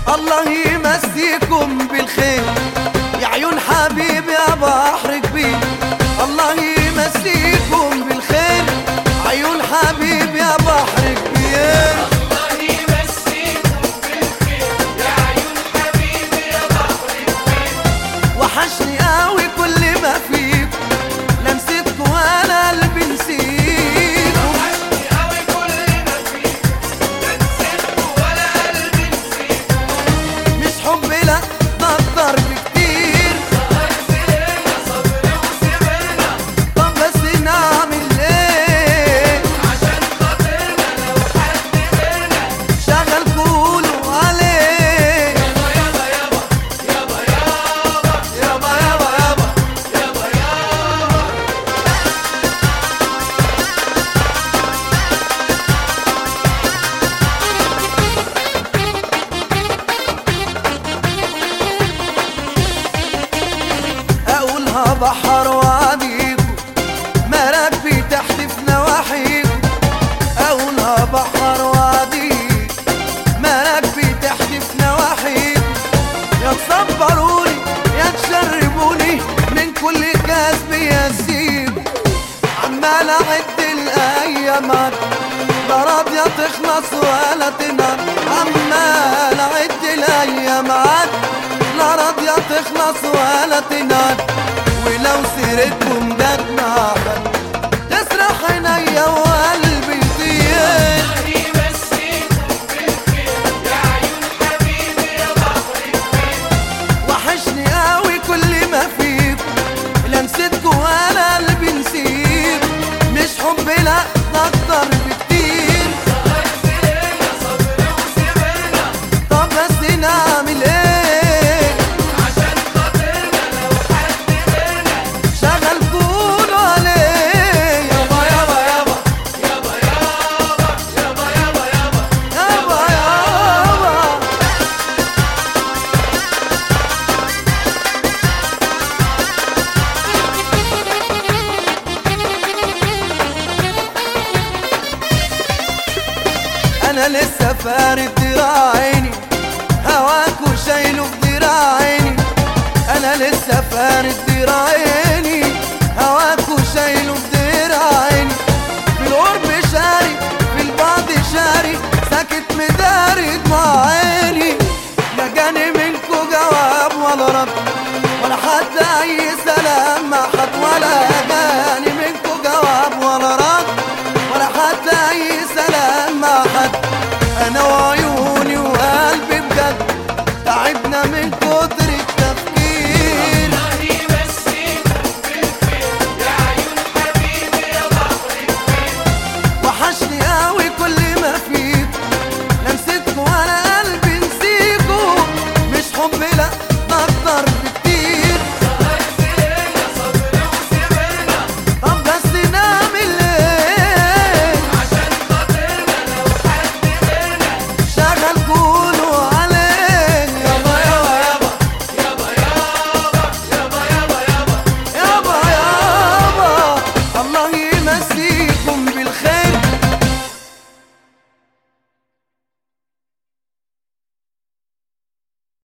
الله يمسيكم بالخير يا عيون حبيبي يا بحر كبير الله يمسيكم بالخير عيون حبيبي يا بحر كبير الله يمسيكم بالخير يا عيون حبيبي يا بحر الخير وحشني قوي كل ما فيكم لا نسيتكم ولا قلبي نسيكم وحشني قوي كل ما فيك لا نسيتكم ولا قلبي نسيت مش حب لا ده اكتر بكتير سهر سهرنا صبر وسهرنا طب بس نعمل ايه عشان خاطرنا لو حد غيرنا شغل كله عليه يابا يابا يابا يابا يابا يابا يابا يابا يابا اقولها بحر وعديكم مراكبي تحت في نواحيكم اقولها بحر وعديكم مراكبي تحت في نواحيكم يا تصبروني يا تشربوني من كل كاس بيسيب عمال اعد الايام لا راضية تخلص ولا تنام عمال اعد الايام لا راضية تخلص ولا تنام ولو سيرتكم جت معاها تسرح عينيا وقلبي يطير الله يمسيكم بالخير يا عيون حبيبي يا بحر الخير وحشني قوي كل ما فيكم لا نسيتكم ولا قلبي نسيت مش حب لا ده اكتر بكتير سهر سهرنا صبر وسهرنا طب بس نعمل ايه عشان خاطرنا لو حد غيرنا شغل كله عليه يابا يابا يابا يابا يابا يابا يابا يابا يابا يابا انا لسه فارد دراعيني هواك وشايله في دراعيني انا لسه فارد دراعيني هواك وشايله في دراعيني في القرب شاري في البعد شاري ساكت مداري دموع عيني